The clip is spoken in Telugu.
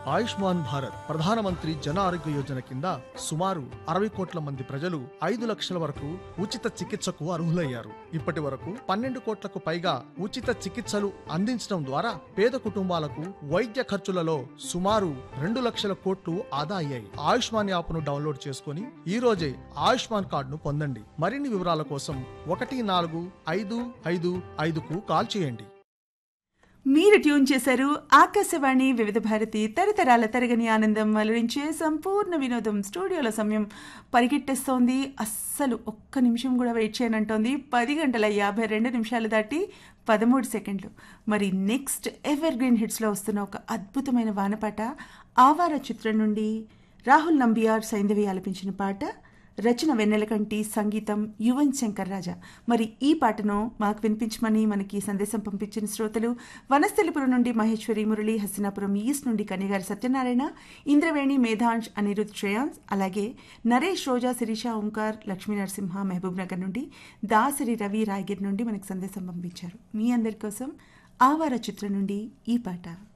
ఆయుష్మాన్ భారత్ ప్రధానమంత్రి జన ఆరోగ్య యోజన కింద సుమారు అరవై కోట్ల మంది ప్రజలు ఐదు లక్షల వరకు ఉచిత చికిత్సకు అర్హులయ్యారు ఇప్పటి వరకు పన్నెండు కోట్లకు పైగా ఉచిత చికిత్సలు అందించడం ద్వారా పేద కుటుంబాలకు వైద్య ఖర్చులలో సుమారు రెండు లక్షల కోట్లు ఆదా అయ్యాయి ఆయుష్మాన్ యాప్ను డౌన్లోడ్ చేసుకుని ఈ రోజే ఆయుష్మాన్ కార్డును పొందండి మరిన్ని వివరాల కోసం ఒకటి నాలుగు ఐదు ఐదు ఐదుకు కాల్ చేయండి మీరు ట్యూన్ చేశారు ఆకాశవాణి వివిధ భారతి తరతరాల తరగని ఆనందం అలరించే సంపూర్ణ వినోదం స్టూడియోలో సమయం పరిగెట్టేస్తోంది అస్సలు ఒక్క నిమిషం కూడా వెయిట్ చేయనంటోంది పది గంటల యాభై రెండు నిమిషాలు దాటి పదమూడు సెకండ్లు మరి నెక్స్ట్ ఎవర్ గ్రీన్ హిట్స్లో వస్తున్న ఒక అద్భుతమైన వానపాట ఆవార చిత్రం నుండి రాహుల్ నంబియార్ సైంధవి ఆలపించిన పాట రచన వెన్నెలకంటి సంగీతం యువన్ శంకర్ రాజా మరి ఈ పాటను మాకు వినిపించమని మనకి సందేశం పంపించిన శ్రోతలు వనస్థలిపురం నుండి మహేశ్వరి మురళి హస్తినాపురం ఈస్ట్ నుండి కనిగారి సత్యనారాయణ ఇంద్రవేణి మేధాంష్ అనిరుద్ శ్రేయాన్స్ అలాగే నరేష్ రోజా శిరీష ఓంకార్ లక్ష్మీ నరసింహ మహబూబ్ నగర్ నుండి దాసరి రవి రాయగిరి నుండి మనకి సందేశం పంపించారు మీ అందరి కోసం ఆవార చిత్రం నుండి ఈ పాట